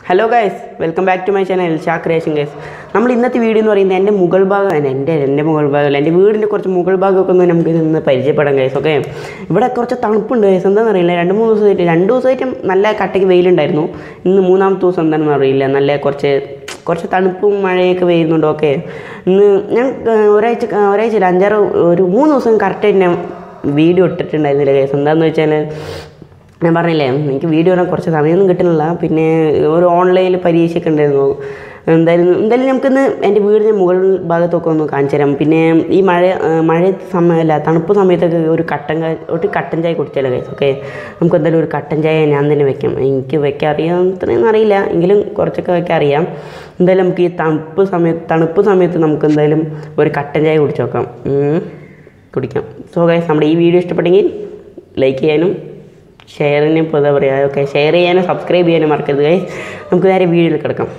Hello guys welcome back to my channel Sha creation guys നമ്മൾ ഇന്നത്തെ video എന്ന് പറയുന്നത് എൻ്റെ മുകൾ ഭാഗം അല്ല, എൻ്റെ എൻ്റെ മുകൾ ഭാഗമല്ല എൻ്റെ വീടിൻ്റെ കുറച്ച് മുകൾ ഭാഗമൊക്കെ ഒന്ന് നമുക്ക് ഇന്ന് പരിചയപ്പെടാം ഗൈസ് ഓക്കെ ഇവിടെ കുറച്ച് തണുപ്പുണ്ട് ഗൈസ് എന്താണെന്ന് അറിയില്ല രണ്ട് മൂന്ന് ദിവസമായിട്ട് രണ്ട് ദിവസമായിട്ടും നല്ല കട്ടയ്ക്ക് വെയിലുണ്ടായിരുന്നു ഇന്ന് മൂന്നാമത്തെ ദിവസം എന്താണെന്ന് അറിയില്ല നല്ല കുറച്ച് കുറച്ച് തണുപ്പും മഴയൊക്കെ പെയ്യുന്നുണ്ട് ഓക്കെ ഇന്ന് ഞാൻ ഏർ, ഒരാഴ്ച ഒരാഴ്ച ഇല്ല, അഞ്ചാറ് ഒരു മൂന്ന് ദിവസം കറക്റ്റായിട്ട് ഞാൻ വീഡിയോ ഇട്ടിട്ടുണ്ടായിരുന്നില്ല ഗൈസ് എന്താണെന്ന് വെച്ചാൽ ഞാൻ പറഞ്ഞില്ലേ എനിക്ക് വീഡിയോ ഇടാൻ കുറച്ച് സമയമൊന്നും കിട്ടുന്നില്ല പിന്നെ ഒരു ഓൺലൈനിൽ പരീക്ഷയൊക്കെ ഉണ്ടായിരുന്നു എന്തായാലും എന്തായാലും നമുക്കിന്ന് എൻ്റെ വീടിൻ്റെ മുകൾ ഭാഗത്തൊക്കെ ഒന്ന് കാണിച്ചു തരാം പിന്നെ ഈ മഴ ആ, മഴ സമയമല്ല തണുപ്പ് സമയത്തൊക്കെ ഒരു കട്ടൻ കാ ഒരു കട്ടൻ ചായ കുടിച്ചാലോ കഴിച്ചു ഓക്കെ നമുക്ക് എന്തായാലും ഒരു കട്ടൻ ചായ ഞാൻ തന്നെ വെക്കാം എനിക്ക് വെക്കാൻ അറിയാം അത്രയൊന്നും അറിയില്ല എങ്കിലും കുറച്ചൊക്കെ വെക്കാൻ അറിയാം എന്തായാലും നമുക്ക് ഈ തണുപ്പ് സമയത്ത് തണുപ്പ് സമയത്ത് നമുക്ക് എന്തായാലും ഒരു കട്ടൻ ചായ കുടിച്ച് നോക്കാം ഉം. കുടിക്കാം സോ ഗൈസ് നമ്മുടെ ഈ വീഡിയോ ഇഷ്ടപ്പെട്ടെങ്കിൽ ലൈക്ക് ചെയ്യാനും ഷെയറിന് ഇപ്പോൾ എന്താ പറയുക ഓക്കെ ഷെയർ ചെയ്യാനും സബ്സ്ക്രൈബ് ചെയ്യാനും മറക്കരുത് ഗൈസ് നമുക്ക് നേരെ വീഡിയോയിൽ കിടക്കാം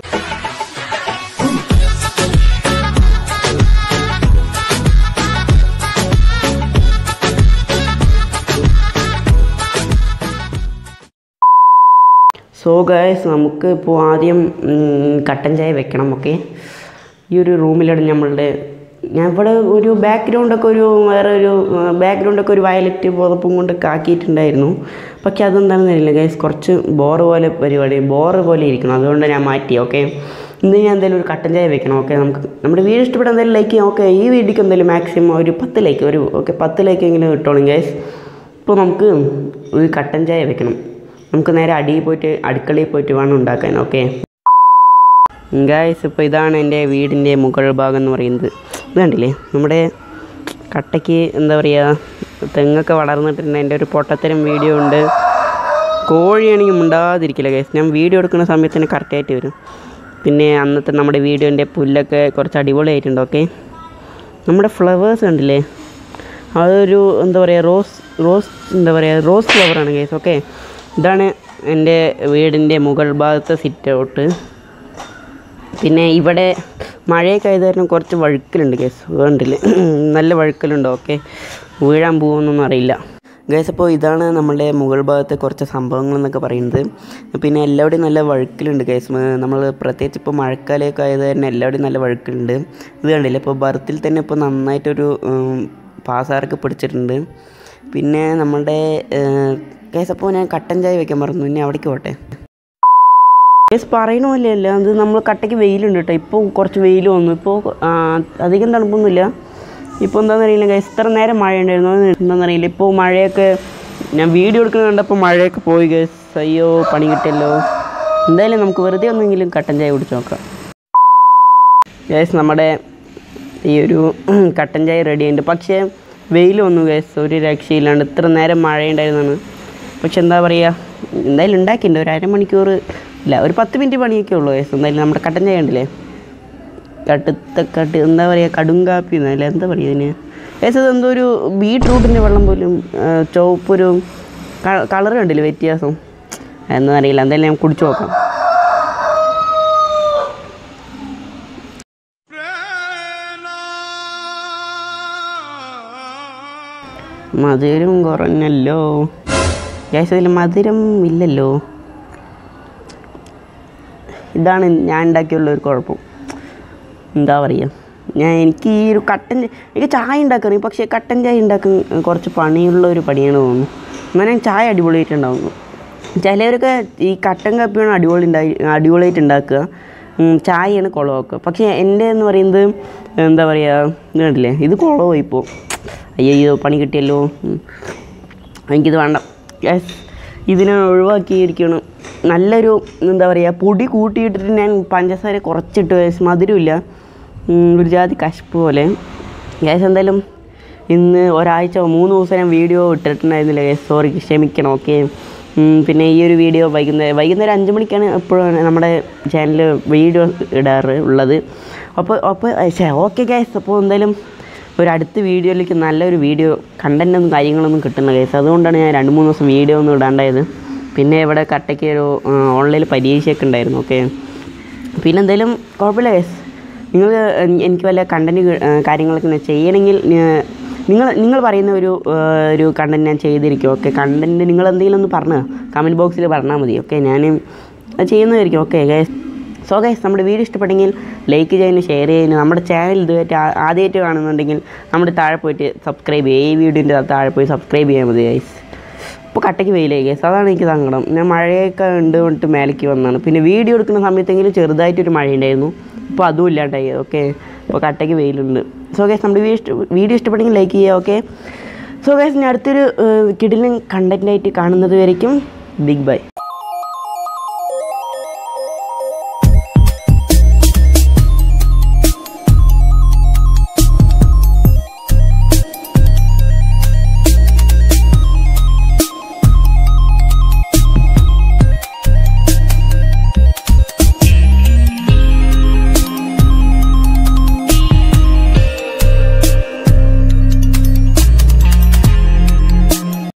സോ ഗൈസ് നമുക്ക് ഇപ്പോൾ ആദ്യം ഉം, കട്ടൻ ചായ വെക്കണം ഓക്കെ ഈ ഒരു റൂമിലാണ് നമ്മളുടെ ഞാൻ ഇവിടെ ഒരു ബാക്ക്ഗ്രൗണ്ടൊക്കെ ഒരു വേറെ ഒരു ബാക്ക്ഗ്രൗണ്ടൊക്കെ ഒരു വയലറ്റ് പുതപ്പും കൊണ്ടൊക്കെ ആക്കിയിട്ടുണ്ടായിരുന്നു പക്ഷെ അതെന്താണെന്ന് അറിയില്ല ഗൈസ് കുറച്ച് ബോറ് പോലെ പരിപാടി ബോറ് പോലെ ഇരിക്കണം അതുകൊണ്ട് ഞാൻ മാറ്റി ഓക്കെ ഇന്ന് ഞാൻ എന്തായാലും ഒരു കട്ടൻ ചായ വെക്കണം ഓക്കെ നമുക്ക് നമ്മുടെ വീഡിയോ ഇഷ്ടപ്പെട്ട എന്തായാലും ലൈക്ക് ചെയ്യാം ഓക്കെ ഈ വീഡിയോക്ക് എന്തായാലും മാക്സിമം ഒരു പത്ത് ലൈക്ക് ഒരു ഓക്കെ പത്ത് ലൈക്ക് എങ്കിലും കിട്ടണം ഗൈസ് ഇപ്പോൾ നമുക്ക് ഒരു കട്ടൻ ചായ വെക്കണം നമുക്ക് നേരെ അടിയിൽ പോയിട്ട് അടുക്കളയിൽ പോയിട്ട് വേണം ഉണ്ടാക്കാൻ ഓക്കെ ഗായ്സ് ഇപ്പോൾ ഇതാണ് എൻ്റെ വീടിൻ്റെ മുകൾ ഭാഗം എന്ന് പറയുന്നത് ഇത് കണ്ടില്ലേ നമ്മുടെ കട്ടയ്ക്ക് എന്താ പറയുക തെങ്ങൊക്കെ വളർന്നിട്ടുണ്ട് എൻ്റെ ഒരു പൊട്ടത്തരം വീഡിയോ ഉണ്ട് കോഴിയാണെങ്കിൽ മിണ്ടാതിരിക്കില്ല ഗൈസ് ഞാൻ വീഡിയോ എടുക്കുന്ന സമയത്തിന് കറക്റ്റായിട്ട് വരും പിന്നെ അന്നത്തെ നമ്മുടെ വീഡിയോൻ്റെ പുല്ലൊക്കെ കുറച്ച് അടിപൊളിയായിട്ടുണ്ട് ഓക്കെ നമ്മുടെ ഫ്ലവേഴ്സ് കണ്ടില്ലേ അതൊരു എന്താ പറയുക റോസ് റോസ് എന്താ പറയുക റോസ് ഫ്ലവറാണ് ഗൈസ് ഓക്കെ ഇതാണ് എൻ്റെ വീടിൻ്റെ മുകൾ ഭാഗത്തെ സിറ്റ് ഔട്ട് പിന്നെ ഇവിടെ മഴയൊക്കെ ആയത് കാരണം കുറച്ച് വഴുക്കലുണ്ട് കേസ് വേണ്ടില്ല നല്ല വഴുക്കലുണ്ട് ഓക്കെ വീഴാൻ പോകുമെന്നൊന്നും അറിയില്ല ഗൈസ് അപ്പോൾ ഇതാണ് നമ്മുടെ മുകൾ ഭാഗത്തെ കുറച്ച് സംഭവങ്ങൾ എന്നൊക്കെ പറയുന്നത് പിന്നെ എല്ലാവിടെയും നല്ല വഴുക്കലുണ്ട് ഗൈസ് നമ്മൾ പ്രത്യേകിച്ച് ഇപ്പോൾ മഴക്കാലമൊക്കെ ആയത് തന്നെ എല്ലാവിടെയും നല്ല വഴുക്കലുണ്ട് ഇത് കണ്ടില്ല ഇപ്പോൾ ബർത്തിൽ തന്നെ ഇപ്പോൾ നന്നായിട്ടൊരു ഉം, പാസാർക്ക് പിടിച്ചിട്ടുണ്ട് പിന്നെ നമ്മുടെ ഗൈസ് അപ്പോൾ ഞാൻ കട്ടൻ ചായ വെക്കാൻ പറഞ്ഞു ഇനി അവിടേക്ക് പോട്ടെ യെസ് പറയണ പോലെയല്ല അത് നമ്മൾ കട്ടയ്ക്ക് വെയിലുണ്ട് കേട്ടോ ഇപ്പോൾ കുറച്ച് വെയിൽ വന്നു ഇപ്പോൾ ആ, അധികം തണുപ്പൊന്നുമില്ല ഇപ്പോൾ എന്താണെന്ന് അറിയില്ല ഗൈസ് ഇത്ര നേരം മഴ ഉണ്ടായിരുന്നു അത് എന്താണെന്ന് അറിയില്ല ഇപ്പോൾ മഴയൊക്കെ ഞാൻ വീഡിയോ എടുക്കുന്നത് കണ്ടപ്പോൾ മഴയൊക്കെ പോയി ഗൈസ് അയ്യോ പണി കിട്ടിയല്ലോ എന്തായാലും നമുക്ക് വെറുതെ ഒന്നെങ്കിലും കട്ടൻ ചായ കുടിച്ച് നോക്കാം ഗൈസ് നമ്മുടെ ഈ ഒരു കട്ടൻ ചായ റെഡി ഉണ്ട് പക്ഷേ വെയിൽ വന്നു ഗൈസ് ഒരു രക്ഷയില്ലാണ്ട് ഇത്ര നേരം മഴയുണ്ടായിരുന്നാണ് പക്ഷെ എന്താ പറയുക എന്തായാലും ഉണ്ടാക്കിയിട്ടുണ്ട് ഒരു അരമണിക്കൂർ ഇല്ല ഒരു പത്ത് മിനിറ്റ് പണിയൊക്കെ ഉള്ളൂ ഗൈസ് എന്തായാലും നമ്മുടെ കട്ടൻ ചായ ഉണ്ടല്ലേ കടുത്ത കട്ട് എന്താ പറയുക കടുങ്കാപ്പി എന്നല്ല എന്താ പറയുക ഇതിന് ഗൈസ് അത് എന്തോ ഒരു ബീട്രൂട്ടിൻ്റെ വെള്ളം പോലും ആ, ചുവപ്പൊരു കളർ കണ്ടില്ലേ വ്യത്യാസം എന്താ അറിയില്ല എന്തായാലും ഞാൻ കുടിച്ചു നോക്കാം മധുരം കുറഞ്ഞല്ലോ ഗ്യാസ് ഇതിൽ മധുരം ഇല്ലല്ലോ ഇതാണ് ഞാൻ ഉണ്ടാക്കിയുള്ള ഒരു കുഴപ്പം എന്താ പറയുക ഞാൻ എനിക്ക് ഈ ഒരു കട്ടൻ ചായ- എനിക്ക് ചായ ഉണ്ടാക്കറിയും പക്ഷേ കട്ടൻ ചായ ഉണ്ടാക്കാൻ കുറച്ച് പണിയുള്ള ഒരു പണിയാണ് തോന്നുന്നു എന്നാൽ ഞാൻ ചായ അടിപൊളിയായിട്ടുണ്ടാവുന്നു ചിലവരൊക്കെ ഈ കട്ടൻ കാപ്പിയാണ് അടിപൊളി ഉണ്ടായി അടിപൊളിയായിട്ട് ഉണ്ടാക്കുക ഉം, ചായയാണ് കുളമാക്കുക പക്ഷേ എൻ്റെ എന്ന് പറയുന്നത് എന്താ പറയുക ഇത് കണ്ടില്ലേ ഇത് കുളമായി ഇപ്പോൾ അയ്യോ പണി കിട്ടിയല്ലോ ഉം. എനിക്കിത് വേണ്ട യെസ് ഇതിനെ ഒഴിവാക്കിയിരിക്കണം നല്ലൊരു എന്താ പറയുക പൊടി കൂട്ടിയിട്ടിട്ട് ഞാൻ പഞ്ചസാര കുറച്ചിട്ട് guys. മധുരമില്ല ഉം, ഒരു ജാതി കശപ്പ് പോലെ ഗ്യാസ് എന്തായാലും ഇന്ന് ഒരാഴ്ച മൂന്ന് ദിവസം ഞാൻ വീഡിയോ ഇട്ടിട്ടുണ്ടായിരുന്നില്ല ഗ്യാസ് സോറി ക്ഷമിക്കണം ഓക്കെ പിന്നെ ഈ ഒരു വീഡിയോ വൈകുന്നേരം വൈകുന്നേരം അഞ്ച് മണിക്കാണ് എപ്പോഴും നമ്മുടെ ചാനലിൽ വീഡിയോ ഇടാറ് ഉള്ളത് അപ്പോൾ അപ്പോൾ ഓക്കെ ഗ്യാസ് അപ്പോൾ എന്തായാലും ഒരു അടുത്ത വീഡിയോയിലേക്ക് നല്ലൊരു വീഡിയോ കണ്ടൻറ്റൊന്നും കാര്യങ്ങളൊന്നും കിട്ടുന്ന കേസ് അതുകൊണ്ടാണ് ഞാൻ രണ്ട് മൂന്ന് ദിവസം വീഡിയോ ഒന്നും ഇടാണ്ടായത് പിന്നെ ഇവിടെ കട്ടയ്ക്ക് ഒരു ഓൺലൈനിൽ പരീക്ഷയൊക്കെ ഉണ്ടായിരുന്നു ഓക്കെ പിന്നെ എന്തായാലും കുഴപ്പമില്ല കേസ് നിങ്ങൾ എനിക്ക് വല്ല കണ്ടൻറ്റ് കാര്യങ്ങളൊക്കെ ഞാൻ ചെയ്യണമെങ്കിൽ ഞാൻ- നിങ്ങൾ നിങ്ങൾ പറയുന്ന ഒരു ആ, ഒരു കണ്ടൻറ്റ് ഞാൻ ചെയ്തിരിക്കും ഓക്കെ കണ്ടൻറ്റ് നിങ്ങൾ എന്തെങ്കിലും ഒന്ന് പറഞ്ഞോ കമൻറ്റ് ബോക്സിൽ പറഞ്ഞാൽ മതി ഓക്കെ ഞാൻ അത് ചെയ്യുന്നതായിരിക്കും ഓക്കെ ഗൈസ് സോ ഗൈസ് നമ്മുടെ വീഡിയോ ഇഷ്ടപ്പെട്ടെങ്കിൽ ലൈക്ക് ചെയ്യാനും ഷെയർ ചെയ്യാനും നമ്മുടെ ചാനൽ ഇതുമായിട്ട് ആ- ആദ്യമായിട്ട് കാണുന്നുണ്ടെങ്കിൽ നമ്മുടെ താഴെ പോയിട്ട് സബ്സ്ക്രൈബ് ചെയ്യുക ഈ വീഡിയോൻ്റെ താഴെ പോയി സബ്സ്ക്രൈബ് ചെയ്യാൻ മതി ഗൈസ് ഇപ്പോൾ കട്ടയ്ക്ക് വെയിലായി ഗൈസ് അതാണ് എനിക്ക് സങ്കടം ഞാൻ മഴയൊക്കെ ഉണ്ട് കൊണ്ടിട്ട് മേലേക്ക് വന്നതാണ് പിന്നെ വീഡിയോ എടുക്കുന്ന സമയത്തെങ്കിലും ചെറുതായിട്ടൊരു മഴ ഉണ്ടായിരുന്നു ഇപ്പോൾ അതും ഇല്ലാണ്ടായി ഓക്കെ ഇപ്പോൾ കട്ടയ്ക്ക് വെയിലുണ്ട് സോ ഗൈസ് നമ്മുടെ വീഡിയോ ഇഷ്ട വീഡിയോ ഇഷ്ടപ്പെട്ടെങ്കിൽ ലൈക്ക് ചെയ്യുക ഓക്കെ സോ ഗൈസ് ഞാൻ അടുത്തൊരു കിടിലൻ കണ്ടൻറ്റായിട്ട് കാണുന്നത് വരയ്ക്കും ബിഗ് ബൈ